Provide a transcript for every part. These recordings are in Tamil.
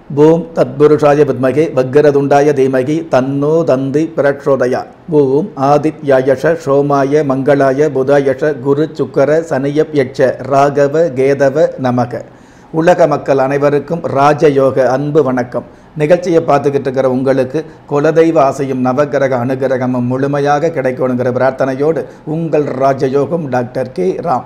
ஓம் தத்புருஷாய வித்மகே வக்கரதுண்டாய தீமகி தன்னோ தந்தி பிரச்சோதயா ஓம் ஆதித்யாயஷ சோமாய மங்களாய புதாயஷ குரு சுக்கர சனியப் யட்ச ராகவ கேதவ நமக உலக மக்கள் அனைவருக்கும் ராஜயோக அன்பு வணக்கம் நிகழ்ச்சியை பார்த்துக்கிட்டு இருக்கிற உங்களுக்கு குலதெய்வ ஆசையும் நவகிரக அனுகிரகமும் முழுமையாக கிடைக்கணுங்கிற பிரார்த்தனையோடு உங்கள் ராஜயோகம் டாக்டர் கே ராம்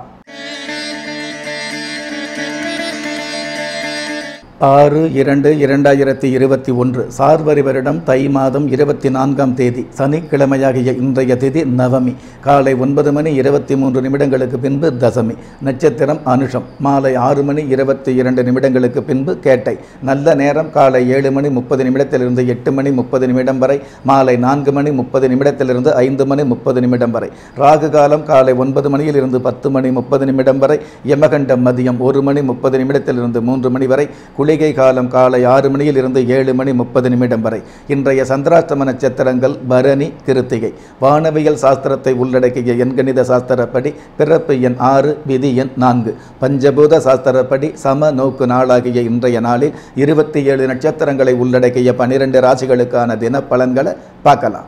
ஆறு இரண்டு இரண்டாயிரத்தி இருபத்தி ஒன்று சார்வரி வருடம் தை மாதம் இருபத்தி நான்காம் தேதி சனிக்கிழமையாகிய இன்றைய திதி நவமி காலை ஒன்பது மணி இருபத்தி மூன்று நிமிடங்களுக்கு பின்பு தசமி நட்சத்திரம் அனுஷம் மாலை ஆறு மணி இருபத்தி இரண்டு நிமிடங்களுக்கு பின்பு கேட்டை நல்ல நேரம் காலை ஏழு மணி முப்பது நிமிடத்திலிருந்து எட்டு மணி முப்பது நிமிடம் வரை மாலை நான்கு மணி முப்பது நிமிடத்திலிருந்து ஐந்து மணி முப்பது நிமிடம் வரை ராகு காலம் காலை ஒன்பது மணியிலிருந்து பத்து மணி முப்பது நிமிடம் வரை யமகண்டம் மதியம் ஒரு மணி முப்பது நிமிடத்திலிருந்து மூன்று மணி வரை குளிகை காலம் காலை ஆறு மணியில் இருந்து ஏழு மணி முப்பது நிமிடம் வரை இன்றைய சந்திராஷ்டம நட்சத்திரங்கள் பரணி கிருத்திகை வானவியல் சாஸ்திரத்தை உள்ளடக்கிய எண்கணித சாஸ்திரப்படி பிறப்பு எண் ஆறு விதி எண் நான்கு பஞ்சபூத சாஸ்திரப்படி சம நோக்கு நாளாகிய இன்றைய நாளில் இருபத்தி ஏழு நட்சத்திரங்களை உள்ளடக்கிய பனிரெண்டு ராசிகளுக்கான தின பலன்களை பார்க்கலாம்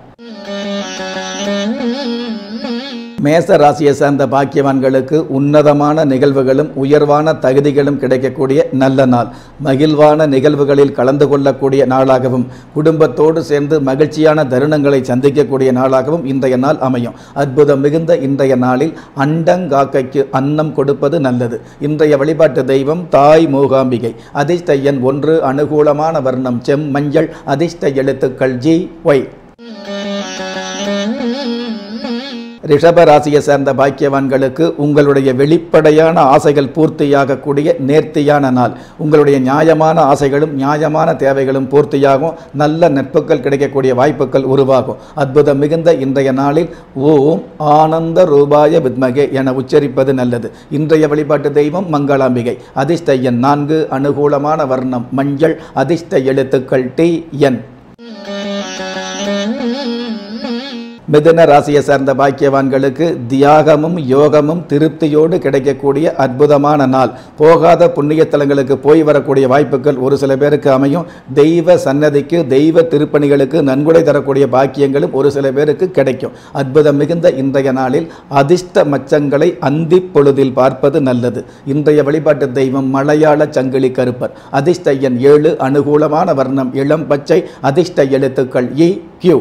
மேச ராசியை சேர்ந்த பாக்கியவான்களுக்கு உன்னதமான நிகழ்வுகளும் உயர்வான தகுதிகளும் கிடைக்கக்கூடிய நல்ல நாள் மகிழ்வான நிகழ்வுகளில் கலந்து கொள்ளக்கூடிய நாளாகவும் குடும்பத்தோடு சேர்ந்து மகிழ்ச்சியான தருணங்களை சந்திக்கக்கூடிய நாளாகவும் இன்றைய நாள் அமையும் அற்புதம் மிகுந்த இன்றைய நாளில் அண்டங்காக்கைக்கு அன்னம் கொடுப்பது நல்லது இன்றைய வழிபாட்டு தெய்வம் தாய் மூகாம்பிகை அதிர்ஷ்ட எண் ஒன்று அனுகூலமான வர்ணம் செம் மஞ்சள் அதிர்ஷ்ட எழுத்துக்கள் ஜி ஒய் ரிஷப ராசியை சேர்ந்த பாக்கியவான்களுக்கு உங்களுடைய வெளிப்படையான ஆசைகள் பூர்த்தியாகக்கூடிய நேர்த்தியான நாள் உங்களுடைய நியாயமான ஆசைகளும் நியாயமான தேவைகளும் பூர்த்தியாகும் நல்ல நட்புகள் கிடைக்கக்கூடிய வாய்ப்புகள் உருவாகும் அற்புதம் மிகுந்த இன்றைய நாளில் ஓம் ஆனந்த ரூபாய வித்மகே என உச்சரிப்பது நல்லது இன்றைய வழிபாட்டு தெய்வம் மங்களாம்பிகை அதிர்ஷ்ட எண் நான்கு அனுகூலமான வர்ணம் மஞ்சள் அதிர்ஷ்ட எழுத்துக்கள் டி என் மிதுன ராசியை சார்ந்த பாக்கியவான்களுக்கு தியாகமும் யோகமும் திருப்தியோடு கிடைக்கக்கூடிய அற்புதமான நாள் போகாத புண்ணிய தலங்களுக்கு போய் வரக்கூடிய வாய்ப்புகள் ஒரு சில பேருக்கு அமையும் தெய்வ சன்னதிக்கு தெய்வ திருப்பணிகளுக்கு நன்கொடை தரக்கூடிய பாக்கியங்களும் ஒரு சில பேருக்கு கிடைக்கும் அற்புதம் மிகுந்த இன்றைய நாளில் அதிர்ஷ்ட மச்சங்களை அந்தி பொழுதில் பார்ப்பது நல்லது இன்றைய வழிபாட்டு தெய்வம் மலையாள சங்கிலி கருப்பர் அதிர்ஷ்ட எண் ஏழு அனுகூலமான வர்ணம் இளம் பச்சை அதிர்ஷ்ட எழுத்துக்கள் இ கியூ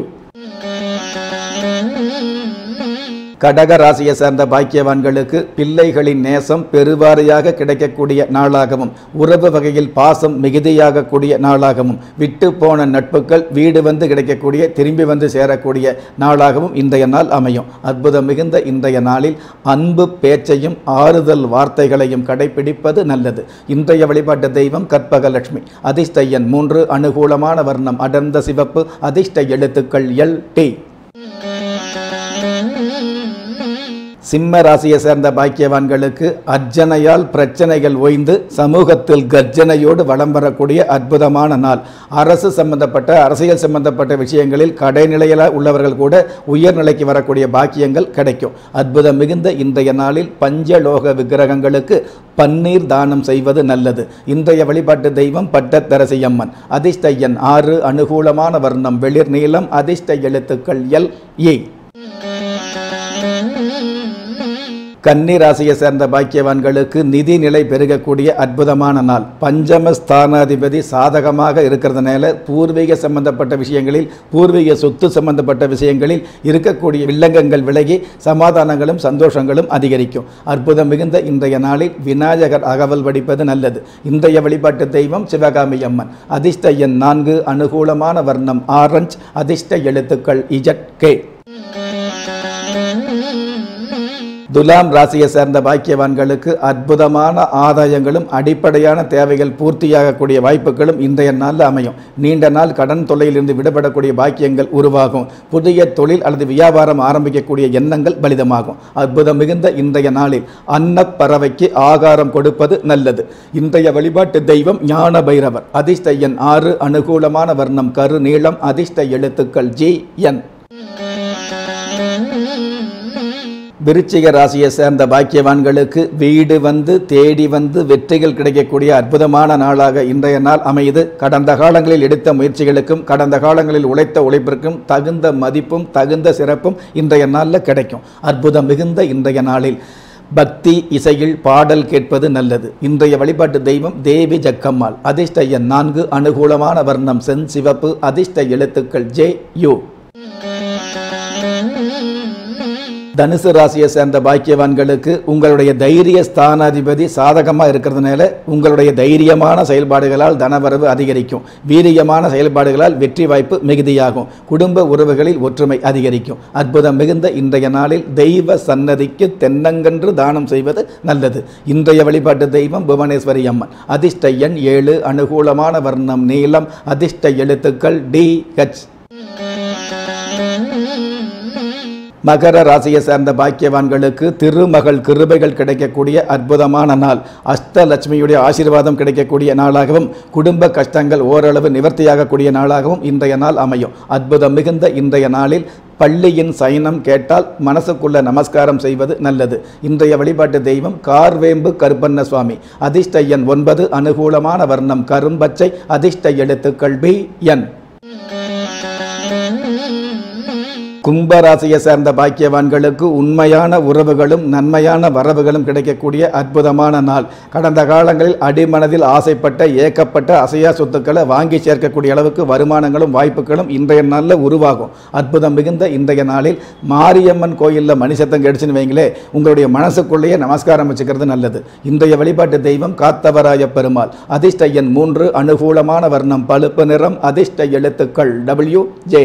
கடக ராசியை சேர்ந்த பாக்கியவான்களுக்கு பிள்ளைகளின் நேசம் பெருவாரியாக கிடைக்கக்கூடிய நாளாகவும் உறவு வகையில் பாசம் மிகுதியாகக்கூடிய நாளாகவும் விட்டு போன நட்புகள் வீடு வந்து கிடைக்கக்கூடிய திரும்பி வந்து சேரக்கூடிய நாளாகவும் இன்றைய நாள் அமையும் அற்புதம் மிகுந்த இன்றைய நாளில் அன்பு பேச்சையும் ஆறுதல் வார்த்தைகளையும் கடைபிடிப்பது நல்லது இன்றைய வழிபாட்டு தெய்வம் கற்பகலட்சுமி அதிர்ஷ்ட எண் மூன்று அனுகூலமான வர்ணம் அடர்ந்த சிவப்பு அதிர்ஷ்ட எழுத்துக்கள் எல் டி சிம்ம ராசியை சேர்ந்த பாக்கியவான்களுக்கு அர்ச்சனையால் பிரச்சனைகள் ஓய்ந்து சமூகத்தில் கர்ஜனையோடு வளம் வரக்கூடிய அற்புதமான நாள் அரசு சம்பந்தப்பட்ட அரசியல் சம்பந்தப்பட்ட விஷயங்களில் கடைநிலையில் உள்ளவர்கள் கூட உயர்நிலைக்கு வரக்கூடிய பாக்கியங்கள் கிடைக்கும் அற்புதம் மிகுந்த இன்றைய நாளில் பஞ்சலோக விக்கிரகங்களுக்கு பன்னீர் தானம் செய்வது நல்லது இன்றைய வழிபாட்டு தெய்வம் பட்டத்தரசி அம்மன் அதிர்ஷ்ட எண் ஆறு அனுகூலமான வர்ணம் வெளிர் நீளம் அதிர்ஷ்ட எழுத்துக்கள் எல் ஏ கன்னி ராசியை சேர்ந்த பாக்கியவான்களுக்கு நிதி நிலை பெருகக்கூடிய அற்புதமான நாள் பஞ்சம ஸ்தானாதிபதி சாதகமாக இருக்கிறதுனால பூர்வீக சம்பந்தப்பட்ட விஷயங்களில் பூர்வீக சொத்து சம்பந்தப்பட்ட விஷயங்களில் இருக்கக்கூடிய வில்லங்கங்கள் விலகி சமாதானங்களும் சந்தோஷங்களும் அதிகரிக்கும் அற்புதம் மிகுந்த இன்றைய நாளில் விநாயகர் அகவல் வடிப்பது நல்லது இன்றைய வழிபாட்டு தெய்வம் சிவகாமி அம்மன் அதிர்ஷ்ட எண் நான்கு அனுகூலமான வர்ணம் ஆரஞ்ச் அதிர்ஷ்ட எழுத்துக்கள் இஜட் கே துலாம் ராசியை சேர்ந்த பாக்கியவான்களுக்கு அற்புதமான ஆதாயங்களும் அடிப்படையான தேவைகள் பூர்த்தியாகக்கூடிய வாய்ப்புகளும் இன்றைய நாளில் அமையும் நீண்ட நாள் கடன் தொல்லையிலிருந்து விடுபடக்கூடிய பாக்கியங்கள் உருவாகும் புதிய தொழில் அல்லது வியாபாரம் ஆரம்பிக்கக்கூடிய எண்ணங்கள் பலிதமாகும் அற்புதம் மிகுந்த இன்றைய நாளில் அன்னப்பறவைக்கு ஆகாரம் கொடுப்பது நல்லது இன்றைய வழிபாட்டு தெய்வம் ஞான பைரவர் அதிர்ஷ்ட எண் ஆறு அனுகூலமான வர்ணம் கரு நீளம் அதிர்ஷ்ட எழுத்துக்கள் ஜி என் விருச்சிக ராசியை சேர்ந்த பாக்கியவான்களுக்கு வீடு வந்து தேடி வந்து வெற்றிகள் கிடைக்கக்கூடிய அற்புதமான நாளாக இன்றைய நாள் அமையுது கடந்த காலங்களில் எடுத்த முயற்சிகளுக்கும் கடந்த காலங்களில் உழைத்த உழைப்பிற்கும் தகுந்த மதிப்பும் தகுந்த சிறப்பும் இன்றைய நாளில் கிடைக்கும் அற்புதம் மிகுந்த இன்றைய நாளில் பக்தி இசையில் பாடல் கேட்பது நல்லது இன்றைய வழிபாட்டு தெய்வம் தேவி ஜக்கம்மாள் அதிர்ஷ்ட எண் நான்கு அனுகூலமான வர்ணம் சென் சிவப்பு அதிர்ஷ்ட எழுத்துக்கள் ஜே யு தனுசு ராசியை சேர்ந்த பாக்கியவான்களுக்கு உங்களுடைய தைரிய ஸ்தானாதிபதி சாதகமாக இருக்கிறதுனால உங்களுடைய தைரியமான செயல்பாடுகளால் தனவரவு அதிகரிக்கும் வீரியமான செயல்பாடுகளால் வெற்றி வாய்ப்பு மிகுதியாகும் குடும்ப உறவுகளில் ஒற்றுமை அதிகரிக்கும் அற்புதம் மிகுந்த இன்றைய நாளில் தெய்வ சன்னதிக்கு தென்னங்கன்று தானம் செய்வது நல்லது இன்றைய வழிபாட்டு தெய்வம் புவனேஸ்வரி அம்மன் அதிர்ஷ்ட எண் ஏழு அனுகூலமான வர்ணம் நீளம் அதிர்ஷ்ட எழுத்துக்கள் டி ஹெச் மகர ராசியை சேர்ந்த பாக்கியவான்களுக்கு திருமகள் கிருபைகள் கிடைக்கக்கூடிய அற்புதமான நாள் அஷ்டலட்சுமியுடைய ஆசீர்வாதம் கிடைக்கக்கூடிய நாளாகவும் குடும்ப கஷ்டங்கள் ஓரளவு நிவர்த்தியாகக்கூடிய நாளாகவும் இன்றைய நாள் அமையும் அற்புதம் மிகுந்த இன்றைய நாளில் பள்ளியின் சைனம் கேட்டால் மனசுக்குள்ள நமஸ்காரம் செய்வது நல்லது இன்றைய வழிபாட்டு தெய்வம் கார்வேம்பு கருப்பண்ண சுவாமி அதிர்ஷ்ட எண் ஒன்பது அனுகூலமான வர்ணம் கரும்பச்சை அதிர்ஷ்ட எழுத்துக்கள் பி என் கும்பராசியை சேர்ந்த பாக்கியவான்களுக்கு உண்மையான உறவுகளும் நன்மையான வரவுகளும் கிடைக்கக்கூடிய அற்புதமான நாள் கடந்த காலங்களில் அடிமனதில் ஆசைப்பட்ட ஏக்கப்பட்ட அசையா சொத்துக்களை வாங்கி சேர்க்கக்கூடிய அளவுக்கு வருமானங்களும் வாய்ப்புகளும் இன்றைய நாளில் உருவாகும் அற்புதம் மிகுந்த இன்றைய நாளில் மாரியம்மன் கோயிலில் மணிசத்தம் கிடைச்சுன்னு வைங்களே உங்களுடைய மனசுக்குள்ளேயே நமஸ்காரம் வச்சுக்கிறது நல்லது இன்றைய வழிபாட்டு தெய்வம் காத்தவராய பெருமாள் அதிர்ஷ்ட எண் மூன்று அனுகூலமான வர்ணம் பழுப்பு நிறம் அதிர்ஷ்ட எழுத்துக்கள் டபிள்யூ ஜே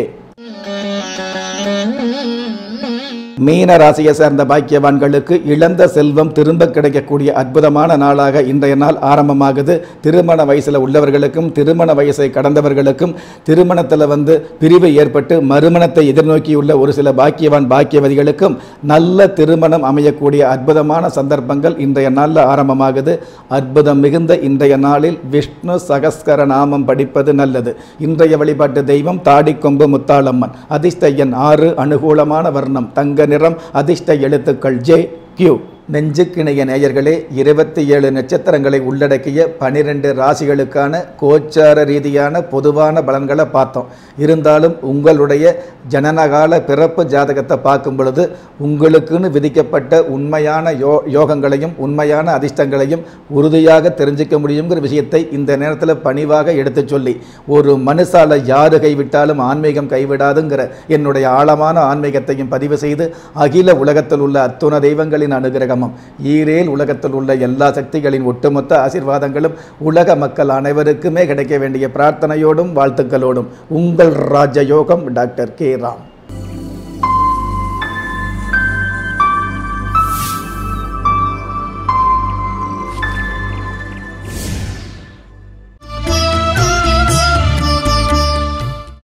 மீன ராசியை சேர்ந்த பாக்கியவான்களுக்கு இழந்த செல்வம் திரும்ப கிடைக்கக்கூடிய அற்புதமான நாளாக இன்றைய நாள் ஆரம்பமாகுது திருமண வயசில் உள்ளவர்களுக்கும் திருமண வயசை கடந்தவர்களுக்கும் திருமணத்தில் வந்து பிரிவு ஏற்பட்டு மறுமணத்தை எதிர்நோக்கியுள்ள ஒரு சில பாக்கியவான் பாக்கியவதிகளுக்கும் நல்ல திருமணம் அமையக்கூடிய அற்புதமான சந்தர்ப்பங்கள் இன்றைய நாளில் ஆரம்பமாகுது அற்புதம் மிகுந்த இன்றைய நாளில் விஷ்ணு சகஸ்கர நாமம் படிப்பது நல்லது இன்றைய வழிபாட்டு தெய்வம் தாடிக்கொம்பு முத்தாளம்மன் அதிர்ஷ்ட எண் ஆறு அனுகூலமான வர்ணம் தங்க நிறம் அதிர்ஷ்ட எழுத்துக்கள் ஜே கியூ நெஞ்சுக்கிணைய நேயர்களே இருபத்தி ஏழு நட்சத்திரங்களை உள்ளடக்கிய பனிரெண்டு ராசிகளுக்கான கோச்சார ரீதியான பொதுவான பலன்களை பார்த்தோம் இருந்தாலும் உங்களுடைய ஜனனகால பிறப்பு ஜாதகத்தை பார்க்கும் பொழுது உங்களுக்குன்னு விதிக்கப்பட்ட உண்மையான யோ யோகங்களையும் உண்மையான அதிர்ஷ்டங்களையும் உறுதியாக தெரிஞ்சிக்க முடியுங்கிற விஷயத்தை இந்த நேரத்தில் பணிவாக எடுத்துச் சொல்லி ஒரு மனுஷால யாரு கைவிட்டாலும் ஆன்மீகம் கைவிடாதுங்கிற என்னுடைய ஆழமான ஆன்மீகத்தையும் பதிவு செய்து அகில உலகத்தில் உள்ள அத்துண தெய்வங்களின் அனுகிரகமும் ஈரேல் உலகத்தில் உள்ள எல்லா சக்திகளின் ஒட்டுமொத்த ஆசீர்வாதங்களும் உலக மக்கள் அனைவருக்குமே கிடைக்க வேண்டிய பிரார்த்தனையோடும் வாழ்த்துக்களோடும் உங்கள் ராஜயோகம் டாக்டர் கே ராம்